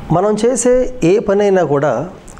మనం చేసే ఏ పనైనా కూడా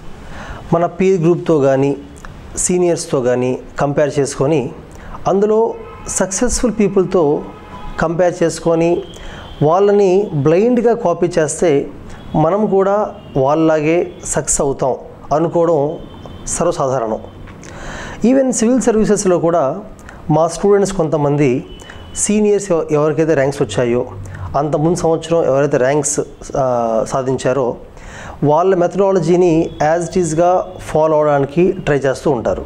మన పీర్ గ్రూప్తో కానీ సీనియర్స్తో కానీ కంపేర్ చేసుకొని అందులో సక్సెస్ఫుల్ పీపుల్తో కంపేర్ చేసుకొని వాళ్ళని బ్లైండ్గా కాపీ చేస్తే మనం కూడా వాళ్ళలాగే సక్సెస్ అవుతాం అనుకోవడం సర్వసాధారణం ఈవెన్ సివిల్ సర్వీసెస్లో కూడా మా స్టూడెంట్స్ కొంతమంది సీనియర్స్ ఎవ- ఎవరికైతే ర్యాంక్స్ వచ్చాయో అంత ముందు సంవత్సరం ఎవరైతే ర్యాంక్స్ ఆ, సాధించారో వాళ్ళ మెథడాలజీని యాజ్ ఇట్ ఈస్గా ఫాలో అవడానికి ట్రై చేస్తూ ఉంటారు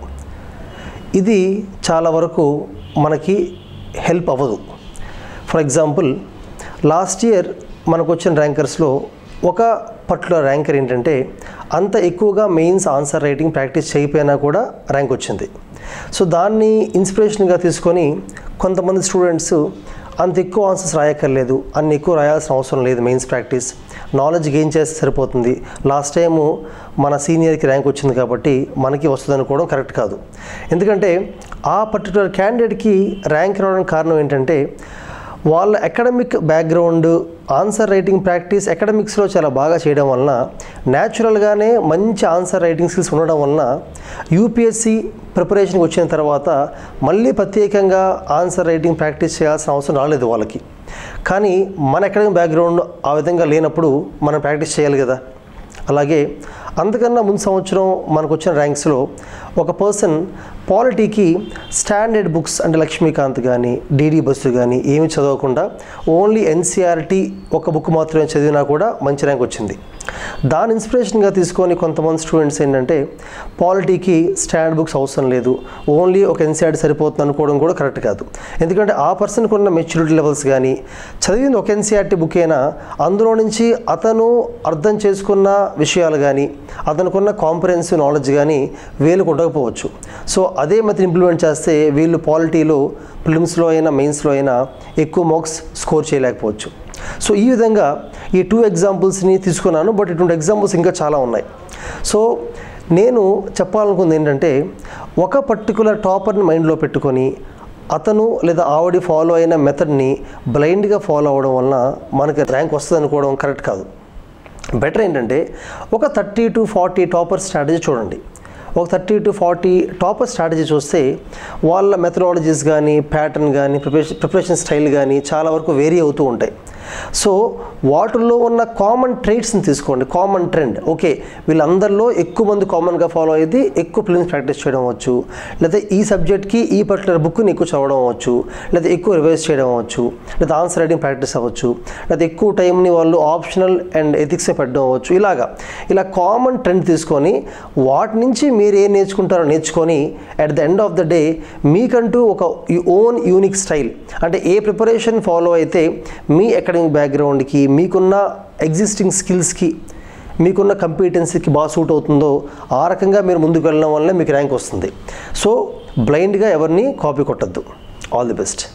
ఇది చాలా వరకు మనకి హెల్ప్ అవ్వదు ఫర్ ఎగ్జాంపుల్ లాస్ట్ ఇయర్ మనకు వచ్చిన ర్యాంకర్స్లో ఒక పర్టికులర్ ర్యాంకర్ ఏంటంటే అంత ఎక్కువగా మెయిన్స్ ఆన్సర్ రైటింగ్ ప్రాక్టీస్ చేయకపోయినా కూడా ర్యాంక్ వచ్చింది సో దాన్ని ఇన్స్పిరేషన్గా తీసుకొని కొంతమంది స్టూడెంట్స్ అంత ఎక్కువ ఆన్సర్స్ రాయక్కర్లేదు అన్ని ఎక్కువ రాయాల్సిన అవసరం లేదు మెయిన్స్ ప్రాక్టీస్ నాలెడ్జ్ గెయిన్ చేస్తే సరిపోతుంది లాస్ట్ టైము మన సీనియర్కి ర్యాంక్ వచ్చింది కాబట్టి మనకి వస్తుంది అనుకోవడం కరెక్ట్ కాదు ఎందుకంటే ఆ పర్టికులర్ క్యాండిడేట్కి ర్యాంక్ రావడానికి కారణం ఏంటంటే వాళ్ళ academic background answer writing practice అకాడమిక్స్లో చాలా బాగా చేయడం వలన న్యాచురల్గానే మంచి ఆన్సర్ రైటింగ్ స్కిల్స్ ఉండడం వలన యూపీఎస్సి ప్రిపరేషన్కి వచ్చిన తర్వాత మళ్ళీ ప్రత్యేకంగా ఆన్సర్ రైటింగ్ ప్రాక్టీస్ చేయాల్సిన అవసరం రాలేదు వాళ్ళకి కానీ మన అకాడమిక్ బ్యాక్గ్రౌండ్ ఆ విధంగా లేనప్పుడు మనం ప్రాక్టీస్ చేయాలి కదా అలాగే అంతకన్నా ముందు సంవత్సరం మనకు వచ్చిన ర్యాంక్స్లో ఒక పర్సన్ పాలిటీకి స్టాండర్డ్ బుక్స్ అంటే లక్ష్మీకాంత్ కానీ డిడి బస్సు కానీ ఏమి చదవకుండా ఓన్లీ ఎన్సీఆర్టీ ఒక బుక్ మాత్రమే చదివినా కూడా మంచి ర్యాంక్ వచ్చింది దాని ఇన్స్పిరేషన్గా తీసుకొని కొంతమంది స్టూడెంట్స్ ఏంటంటే పాలిటీకి స్టాండర్డ్ బుక్స్ అవసరం లేదు ఓన్లీ ఒక ఎన్సీఆర్టీ సరిపోతుంది అనుకోవడం కూడా కరెక్ట్ కాదు ఎందుకంటే ఆ పర్సన్కి ఉన్న మెచ్యూరిటీ లెవెల్స్ కానీ చదివింది ఒక ఎన్సీఆర్టీ బుక్ అయినా అందులో నుంచి అతను అర్థం చేసుకున్న విషయాలు కానీ అతనుకున్న కాంపరెన్సివ్ నాలెడ్జ్ కానీ వీళ్ళకు ఉండకపోవచ్చు సో అదే మెథడ్ ఇంప్లిమెంట్ చేస్తే వీళ్ళు పాలిటీలో ప్రిలిమ్స్లో అయినా మెయిన్స్లో అయినా ఎక్కువ మార్క్స్ స్కోర్ చేయలేకపోవచ్చు సో ఈ విధంగా ఈ టూ ఎగ్జాంపుల్స్ని తీసుకున్నాను బట్ ఇటువంటి ఎగ్జాంపుల్స్ ఇంకా చాలా ఉన్నాయి సో నేను చెప్పాలనుకుంది ఏంటంటే ఒక పర్టికులర్ టాపర్ని మైండ్లో పెట్టుకొని అతను లేదా ఆవిడ ఫాలో అయిన మెథడ్ని బ్లైండ్గా ఫాలో అవ్వడం వలన మనకి ర్యాంక్ వస్తుంది అనుకోవడం కరెక్ట్ కాదు బెటర్ ఏంటంటే ఒక thirty to forty topper strategy చూడండి ఒక thirty to forty topper strategy చూస్తే వాళ్ళ మెథడాలజీస్ కానీ ప్యాటర్న్ కానీ ప్రిపరేషన్ ప్రిపరేషన్ స్టైల్ కానీ చాలా వరకు వేరీ అవుతూ ఉంటాయి సో వాటిల్లో ఉన్న కామన్ ట్రైట్స్ని తీసుకోండి కామన్ ట్రెండ్ ఓకే వీళ్ళందరిలో ఎక్కువ మంది కామన్గా ఫాలో అయ్యేది ఎక్కువ ఫిలిమ్స్ ప్రాక్టీస్ చేయడం అవ్వచ్చు లేదా ఈ సబ్జెక్ట్కి ఈ పర్టికులర్ బుక్ని ఎక్కువ చదవడం అవ్వచ్చు లేదా ఎక్కువ రివైజ్ చేయడం అవ్వచ్చు లేదా ఆన్సర్ రైటింగ్ ప్రాక్టీస్ అవ్వచ్చు లేదా ఎక్కువ టైంని వాళ్ళు ఆప్షనల్ అండ్ ఎథిక్స్ పెట్టడం అవ్వచ్చు ఇలాగా ఇలా కామన్ ట్రెండ్ తీసుకొని వాటి నుంచి మీరు ఏం నేర్చుకుంటారో నేర్చుకొని at the end of the day మీకంటూ ఒక ఓన్ యూనిక్ స్టైల్ అంటే ఏ ప్రిపరేషన్ ఫాలో అయితే మీ అకాడమిక్ బ్యాక్గ్రౌండ్కి మీకున్న ఎగ్జిస్టింగ్ స్కిల్స్కి మీకున్న కంపిటెన్సీకి బాగా సూట్ అవుతుందో ఆ రకంగా మీరు ముందుకు వెళ్ళడం వల్ల మీకు ర్యాంక్ వస్తుంది సో బ్లైండ్గా ఎవరిని కాపీ కొట్టద్దు ఆల్ ది బెస్ట్